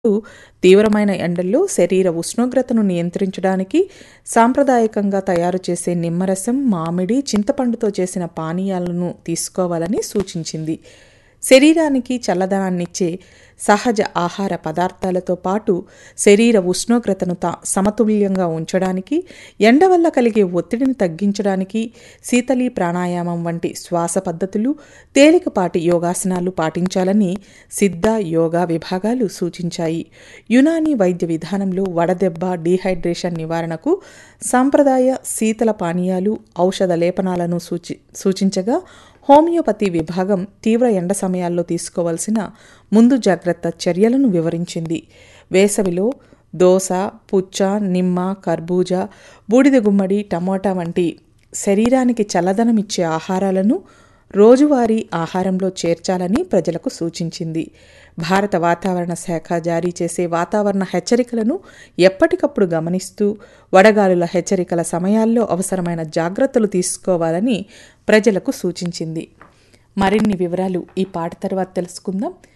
తీవ్రమైన ఎండల్లో శరీర ఉష్ణోగ్రతను నియంత్రించడానికి సాంప్రదాయకంగా తయారు చేసే నిమ్మరసం మామిడి చింతపండుతో చేసిన పానీయాలను తీసుకోవాలని సూచించింది శరీరానికి చల్లదనాన్నిచ్చే సహజ ఆహార పదార్థాలతో పాటు శరీర ఉష్ణోగ్రతను తా సమతుల్యంగా ఉంచడానికి ఎండ వల్ల కలిగే ఒత్తిడిని తగ్గించడానికి శీతలీ ప్రాణాయామం వంటి శ్వాస పద్ధతులు తేలికపాటి యోగాసనాలు పాటించాలని సిద్ధ యోగా విభాగాలు సూచించాయి యునానీ వైద్య విధానంలో వడదెబ్బ డీహైడ్రేషన్ నివారణకు సాంప్రదాయ శీతల పానీయాలు ఔషధ లేపనాలను సూచి సూచించగా హోమియోపతి విభాగం తీవ్ర ఎండ సమయాల్లో తీసుకోవాల్సిన ముందు జాగ్రత్త చర్యలను వివరించింది వేసవిలో దోస పుచ్చ నిమ్మ కర్బూజా బూడిద గుమ్మడి టమోటా వంటి శరీరానికి చల్లదనమిచ్చే ఆహారాలను రోజువారీ ఆహారంలో చేర్చాలని ప్రజలకు సూచించింది భారత వాతావరణ శాఖ జారీ చేసే వాతావరణ హెచ్చరికలను ఎప్పటికప్పుడు గమనిస్తూ వడగాలుల హెచ్చరికల సమయాల్లో అవసరమైన జాగ్రత్తలు తీసుకోవాలని ప్రజలకు సూచించింది మరిన్ని వివరాలు ఈ పాట తర్వాత తెలుసుకుందాం